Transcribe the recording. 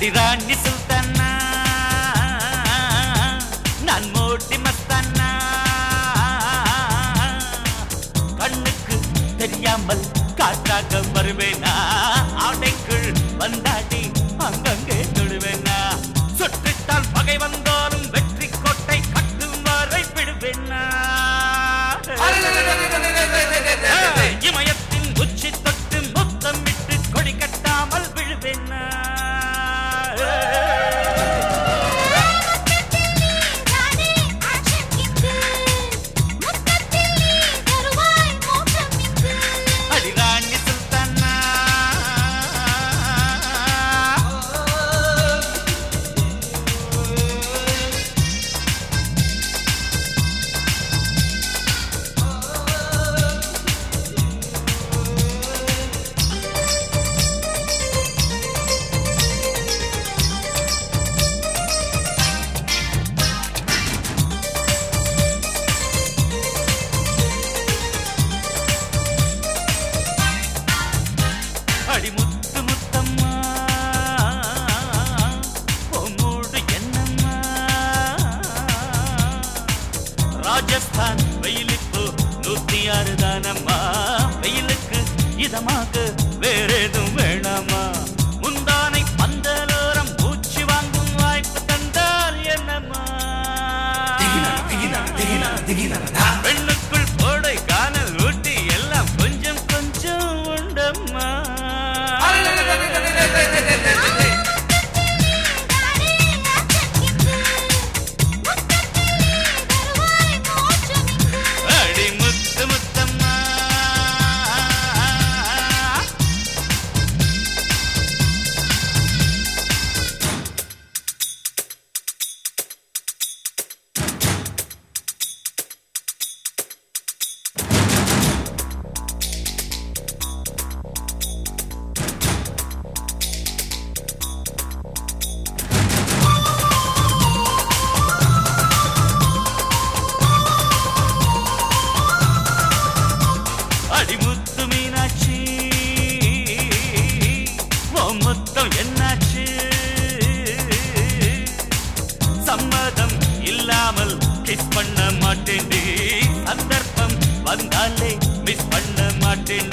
அடிராணி சுல்தானா நான் மோட்டி மஸ்தானா கண்ணுக்கு தெரியாமல் காற்றாக வருவேனா ஆடைக்குள் வந்தாடி அங்கங்கே தொடுவேனா சுற்றித்தான் பகை வந்தாலும் வெற்றி கோட்டை கட்டும் வரை விடுவேனா இமயத்தின் உச்சி தொட்டு முத்தமிட்டு கொடி கட்டாமல் விழுவேனா நானே ஆக்ஷன் கிங்கு முத்தத்தில் நீ தருவாய் மோட்சம் இங்கு அடிராணி சுல்தானா அடி முத்து முத்தம்மா பொம்மூடு என்னம்மா ராஜஸ்தான் வெயிலுக்கு நூத்தி ஆறு தானம்மா வெயிலுக்கு இதமாக வேறேதும் வேணாமா முந்தானை பந்தலோரம் பூச்சி வாங்கும் வாய்ப்பு தந்தால் என்னம்மா பெண்ணுக்குள் போடை காணல் ஊட்டி எல்லாம் கொஞ்சம் கொஞ்சம் உண்டம்மா நானே ஆக்ஷன் கிங்கு முத்தத்தில் நீ தருவாய் மோட்சம் இங்கு அடி முத்து முத்தம்மா அடி முத்து மீனாட்சி உன் முத்தம் என்னாச்சு சம்மதம் இல்லாமல் கிஸ் பண்ண மாட்டேன்டி சந்தர்ப்பம் வந்தாலே மிஸ் பண்ண மாட்டேன்